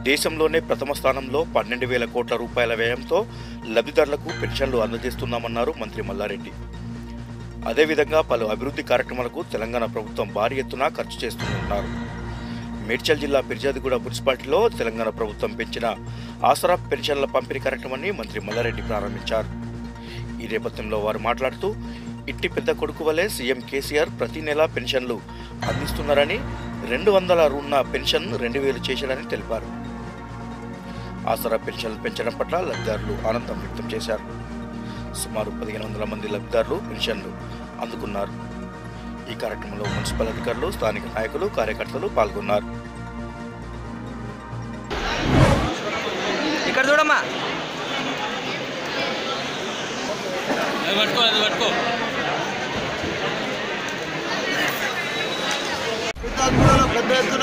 దేశంలోనే ప్రథమ స్థానంలో పన్నెండు వేల కోట్ల రూపాయల వ్యయంతో లబ్ధిదారులకు పెన్షన్లు అందజేస్తున్నామన్నారు మంత్రి మల్లారెడ్డి అదేవిధంగా పలు అభివృద్ధి కార్యక్రమాలకు తెలంగాణ ప్రభుత్వం భారీ ఎత్తున ఖర్చు చేస్తున్నారు మేడ్చల్ జిల్లా పిర్జాదిగూడ మున్సిపాలిటీలో తెలంగాణ ప్రభుత్వం పెంచిన ఆసరా పెన్షన్ల పంపిణీ కార్యక్రమాన్ని మంత్రి మల్లారెడ్డి ప్రారంభించారు ఈ నేపథ్యంలో వారు మాట్లాడుతూ ఇట్టి పెద్ద కొడుకు వలె సీఎం కేసీఆర్ ప్రతి నెలా పెన్షన్లు అందిస్తున్నారని రెండు వందల ఉన్న పెన్షన్ రెండు వేలు చేశారని తెలిపారు ఆసరా పెన్షన్లు పెంచడం పట్ల లబ్ధిదారులు ఆనందం వ్యక్తం చేశారు సుమారు పదిహేను వందల మంది లబ్ధిదారులు పెన్షన్లు అందుకున్నారు ఈ కార్యక్రమంలో మున్సిపల్ అధికారులు స్థానిక నాయకులు కార్యకర్తలు పాల్గొన్నారు ఇక్కడ చూడమ్మా అది పట్టుకో అది పట్టుకో కూడా పెద్ద ఎత్తున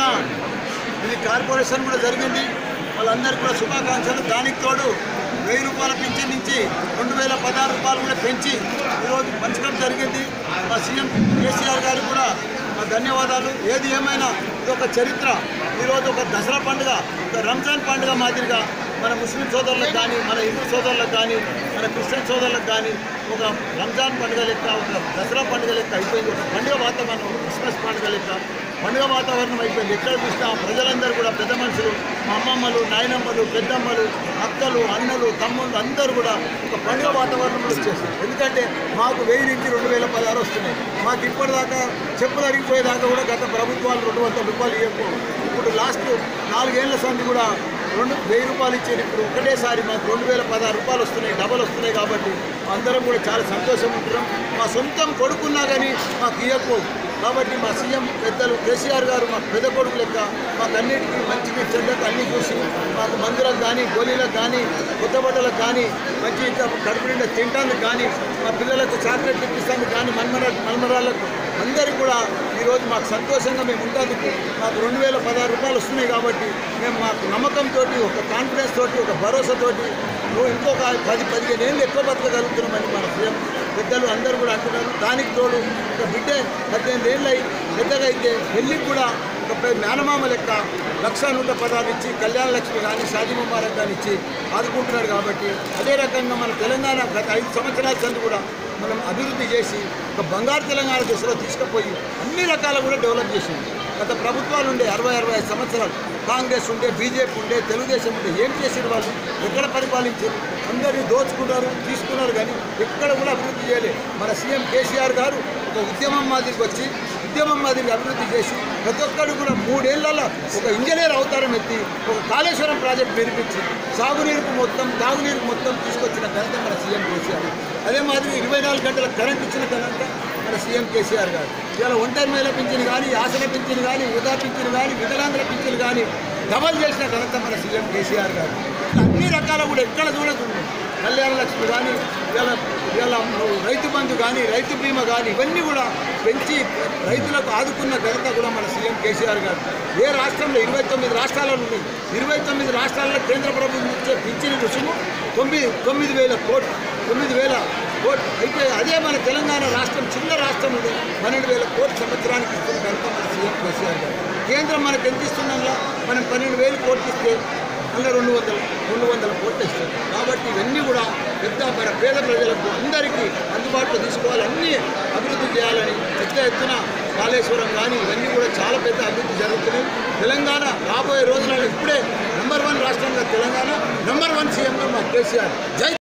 ఇది కార్పొరేషన్ కూడా జరిగింది వాళ్ళందరికీ కూడా శుభాకాంక్షలు దానికి తోడు వెయ్యి రూపాయల పింఛన్ నుంచి రెండు వేల పదహారు రూపాయలు కూడా పెంచి ఈరోజు పంచడం జరిగింది మా సీఎం కేసీఆర్ గారికి కూడా మా ధన్యవాదాలు ఏది ఏమైనా ఇది ఒక చరిత్ర ఈరోజు ఒక దసరా పండుగ ఒక రంజాన్ పండుగ మాదిరిగా మన ముస్లిం సోదరులకు కానీ మన హిందూ సోదరులకు కానీ మన క్రిస్టియన్ సోదరులకు కానీ ఒక రంజాన్ పండుగ లెక్క ఒక దసరా పండుగ లెక్క అయిపోయింది ఒక పండుగ వాతావరణం క్రిస్మస్ పండుగ లెక్క పండుగ వాతావరణం అయిపోయింది ఎక్కడ చూసినా ప్రజలందరూ కూడా పెద్ద మనుషులు మా అమ్మమ్మలు నాయనమ్మలు పెద్దమ్మలు అక్కలు అన్నలు తమ్ముళ్ళు అందరూ కూడా ఒక పండుగ వాతావరణంలో వచ్చేసారు ఎందుకంటే మాకు వెయ్యి నుంచి రెండు వేల పదహారు వస్తున్నాయి మాకు ఇప్పటిదాకా చెప్పులు అరిగిపోయేదాకా కూడా గత ప్రభుత్వాలు రెండు వందల రూపాయలు ఇవ్వకపోవు ఇప్పుడు లాస్ట్ నాలుగేళ్ల సంది కూడా రెండు వెయ్యి రూపాయలు ఇచ్చేది ఇప్పుడు ఒకటేసారి మాకు రెండు వేల పదహారు రూపాయలు వస్తున్నాయి డబల్ వస్తున్నాయి కాబట్టి అందరం కూడా చాలా సంతోషం ఉంటున్నాం మా సొంతం కొడుకున్నా కానీ మాకు ఇవ్వకపోవు కాబట్టి మా సీఎం పెద్దలు కేసీఆర్ గారు మాకు పెద్ద కొడుకు లెక్క మాకు అన్నిటికీ మంచికి చెడ్డకు అన్ని చూసి మాకు మందులకు కానీ గోళీలకు కానీ కొత్త బట్టలకు కానీ మంచి ఇంకా కడుపు నిండా తినడానికి కానీ మా పిల్లలకు చాక్లెట్ ఇప్పిస్తానికి కానీ మన్మర మన్మరాలకు అందరికీ కూడా ఈరోజు మాకు సంతోషంగా మేము ఉండేందుకు మాకు రెండు వేల పదహారు రూపాయలు వస్తున్నాయి కాబట్టి మేము మాకు నమ్మకంతో ఒక కాన్ఫిడెన్స్ తోటి ఒక భరోసాతోటి నువ్వు ఇంకొక పది పదిహేను ఏళ్ళు ఎక్కువ బతకగలుగుతున్నామని మన సీఎం పెద్దలు అందరూ కూడా అంటున్నారు దానికి తోడు ఒక బిడ్డ పద్దెనిమిది ఏళ్ళు అయి పెద్దగా అయితే పెళ్ళికి కూడా ఒక పెద్ద మేనమామ లెక్క లక్ష నూట పదాలు ఇచ్చి కళ్యాణ లక్ష్మి కానీ షాదీ ముబారక్ కానీ ఇచ్చి ఆదుకుంటున్నారు కాబట్టి అదే రకంగా మన తెలంగాణ గత ఐదు సంవత్సరాల చెంది కూడా మనం అభివృద్ధి చేసి ఒక బంగారు తెలంగాణ దిశలో తీసుకుపోయి అన్ని రకాల కూడా డెవలప్ చేసింది గత ప్రభుత్వాలు ఉండే అరవై అరవై ఐదు సంవత్సరాలు కాంగ్రెస్ ఉండే బీజేపీ ఉండే తెలుగుదేశం ఉండే ఏం చేసిన వాళ్ళు ఎక్కడ పరిపాలించారు అందరినీ దోచుకున్నారు తీసుకున్నారు కానీ ఎక్కడ కూడా అభివృద్ధి చేయలేదు మన సీఎం కేసీఆర్ గారు ఒక ఉద్యమం మాదిరికి వచ్చి ఉద్యమం మాదిరి అభివృద్ధి చేసి ప్రతి ఒక్కరు కూడా మూడేళ్లలో ఒక ఇంజనీర్ అవతారం ఎత్తి ఒక కాళేశ్వరం ప్రాజెక్ట్ నిర్మించి సాగునీరుకు మొత్తం తాగునీరుకు మొత్తం తీసుకొచ్చిన ఘనత మన సీఎం కేసీఆర్ అదే మాదిరి ఇరవై నాలుగు గంటల కరెంట్ ఇచ్చిన ఘనత మన సీఎం కేసీఆర్ గారు ఇవాళ ఒంటరి మహిళ పింఛన్ కానీ ఆసన పింఛన్ కానీ వృధా పింఛన్ కానీ వికలాంగుల పింఛన్ కానీ డబల్ చేసిన ఘనత మన సీఎం కేసీఆర్ గారు ఇట్లా అన్ని రకాల కూడా ఎక్కడ చూడకుండా కళ్యాణ లక్ష్మి కానీ ఇవాళ ఇవాళ రైతు బంధు కానీ రైతు బీమా కానీ ఇవన్నీ కూడా పెంచి రైతులకు ఆదుకున్న ఘనత కూడా మన సీఎం కేసీఆర్ గారు ఏ రాష్ట్రంలో ఇరవై తొమ్మిది రాష్ట్రాలలో ఉంది ఇరవై తొమ్మిది రాష్ట్రాల్లో కేంద్ర ప్రభుత్వం ఇచ్చే పింఛని రుసుము తొమ్మిది తొమ్మిది వేల కోట్లు తొమ్మిది వేల కోట్లు అయితే అదే మన తెలంగాణ రాష్ట్రం చిన్న రాష్ట్రం ఉంది పన్నెండు వేల కోట్ల సంవత్సరానికి ఇస్తున్న ఘనత మన సీఎం కేసీఆర్ గారు కేంద్రం మనకు ఎంత ఇస్తుందల్లా మనం పన్నెండు వేలు కోట్లు ఇస్తే అందులో రెండు వందల రెండు వందల కోట్లు ఇస్తారు కాబట్టి ఇవన్నీ కూడా పెద్ద మన పేద ప్రజలకు అందరికీ అందుబాటులో తీసుకోవాలి అన్నీ అభివృద్ధి చేయాలని పెద్ద ఎత్తున కాళేశ్వరం కానీ ఇవన్నీ కూడా చాలా పెద్ద అభివృద్ధి జరుగుతున్నాయి తెలంగాణ రాబోయే రోజులలో ఇప్పుడే నెంబర్ వన్ రాష్ట్రంగా తెలంగాణ నెంబర్ వన్ సీఎంగా మా కేసీఆర్ జై